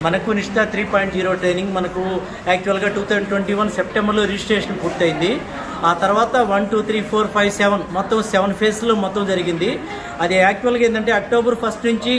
మనకు Nishtha three point zero training మనకు యాక్చువల్గా టూ థౌజండ్ ట్వంటీ వన్ సెప్టెంబర్లో రిజిస్ట్రేషన్ పూర్తయింది ఆ తర్వాత one two three four five seven మొత్తం సెవెన్ ఫేజ్లో మొత్తం జరిగింది అది యాక్చువల్గా ఏంటంటే అక్టోబర్ ఫస్ట్ నుంచి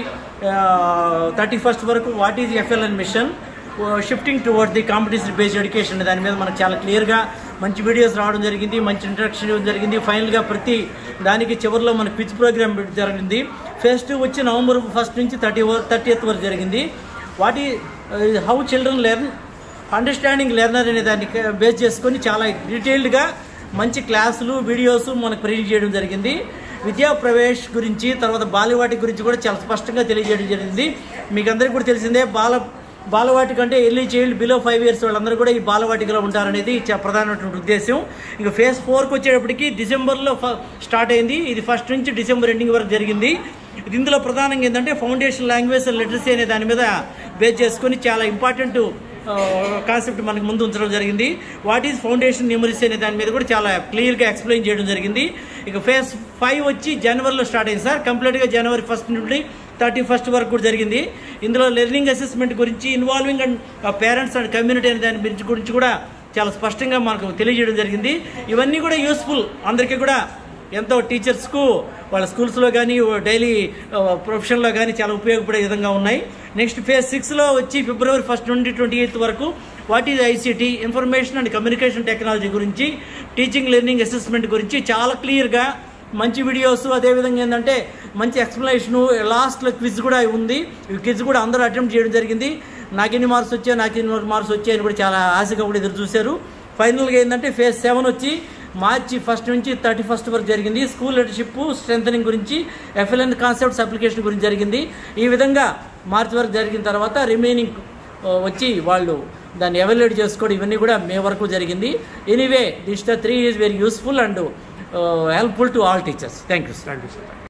థర్టీ ఫస్ట్ వరకు what is FLN mission shifting toward the competition based education దాని మీద మనకు చాలా క్లియర్గా మంచి వీడియోస్ రావడం జరిగింది మంచి ఇంట్రడక్షన్ ఇవ్వడం జరిగింది ఫైనల్గా ప్రతి దానికి చివరిలో మన క్విజ్ ప్రోగ్రామ్ జరిగింది ఫేజ్ టూ వచ్చి నవంబర్ ఫస్ట్ నుంచి థర్టీ థర్టీ వరకు జరిగింది వాట్ ఈ how children learn understanding learner అనే దాన్ని బేస్ చేసుకొని చాలా డీటెయిల్డ్గా మంచి క్లాసులు వీడియోస్ మనకు ప్రింట్ చేయడం జరిగింది విద్యా ప్రవేశ్ గురించి తర్వాత బాలవాటి గురించి కూడా చాలా స్పష్టంగా తెలియజేయడం జరిగింది మీకు అందరికీ కూడా తెలిసిందే బాల బాలవాటి కంటే early child below five years వాళ్ళందరూ కూడా ఈ బాలవాటికలో ఉంటారనేది చా- ప్రధానమైనటువంటి ఉద్దేశం ఇక ఫేజ్ ఫోర్కి వచ్చేటప్పటికి డిసెంబర్లో ఫ- స్టార్ట్ అయింది ఇది ఫస్ట్ నుంచి డిసెంబర్ ఎండింగ్ వరకు జరిగింది ఇది ఇందులో ప్రధానంగా ఏంటంటే ఫౌండేషన్ లాంగ్వేజ్ అండ్ లిటరసీ అనే దాని మీద బేస్ చేసుకొని చాలా ఇంపార్టెంట్ కాన్సెప్ట్ మనకు ముందు ఉంచడం జరిగింది వాట్ ఈజ్ ఫౌండేషన్ న్యూమరీస్ అనే దాని మీద కూడా చాలా క్లియర్గా ఎక్స్ప్లెయిన్ చేయడం జరిగింది ఇక ఫేజ్ ఫైవ్ వచ్చి జనవరిలో స్టార్ట్ అయింది సార్ కంప్లీట్గా జనవరి ఫస్ట్ నుండి థర్టీ ఫస్ట్ వరకు కూడా జరిగింది ఇందులో లెర్నింగ్ అసెస్మెంట్ గురించి involving and parents and community అనే దాని గురించి గురించి కూడా చాలా స్పష్టంగా మనకు తెలియజేయడం జరిగింది ఇవన్నీ కూడా యూస్ఫుల్ అందరికీ కూడా ఎంతో టీచర్స్కు వాళ్ళ స్కూల్స్లో కానీ డైలీ ప్రొఫెషన్లో కానీ చాలా ఉపయోగపడే విధంగా ఉన్నాయి నెక్స్ట్ ఫేజ్ సిక్స్లో వచ్చి ఫిబ్రవరి ఫస్ట్ నుండి ట్వంటీ ఎయిత్ వరకు what is ICT information and communication technology గురించి టీచింగ్ లెర్నింగ్ అసెస్మెంట్ గురించి చాలా క్లియర్గా మంచి వీడియోస్ అదేవిధంగా ఏంటంటే మంచి ఎక్స్ప్లెనేషను లాస్ట్లో క్విజ్ కూడా ఉంది ఈ క్విజ్ కూడా అందరూ అటెంప్ట్ చేయడం జరిగింది నాకెన్ని మార్క్స్ వచ్చాయి నాకెన్ని మార్క్స్ వచ్చాయని కూడా చాలా ఆశగా కూడా ఎదురు చూశారు ఫైనల్గా ఏంటంటే ఫేజ్ సెవెన్ వచ్చి మార్చి ఫస్ట్ నుంచి థర్టీ ఫస్ట్ వరకు జరిగింది స్కూల్ లీడర్షిప్ స్ట్రెంథనింగ్ గురించి ఎఫ్ఎల్ఎన్ కాన్సెప్ట్స్ అప్లికేషన్ గురించి జరిగింది ఈ విధంగా మార్చి వరకు జరిగిన తర్వాత రిమైనింగ్ వచ్చి వాళ్ళు దాన్ని ఎవాల్యుయేట్ చేసుకోవడం ఇవన్నీ కూడా మే వరకు జరిగింది anyway this three is very useful and helpful to all teachers thank you thank you sir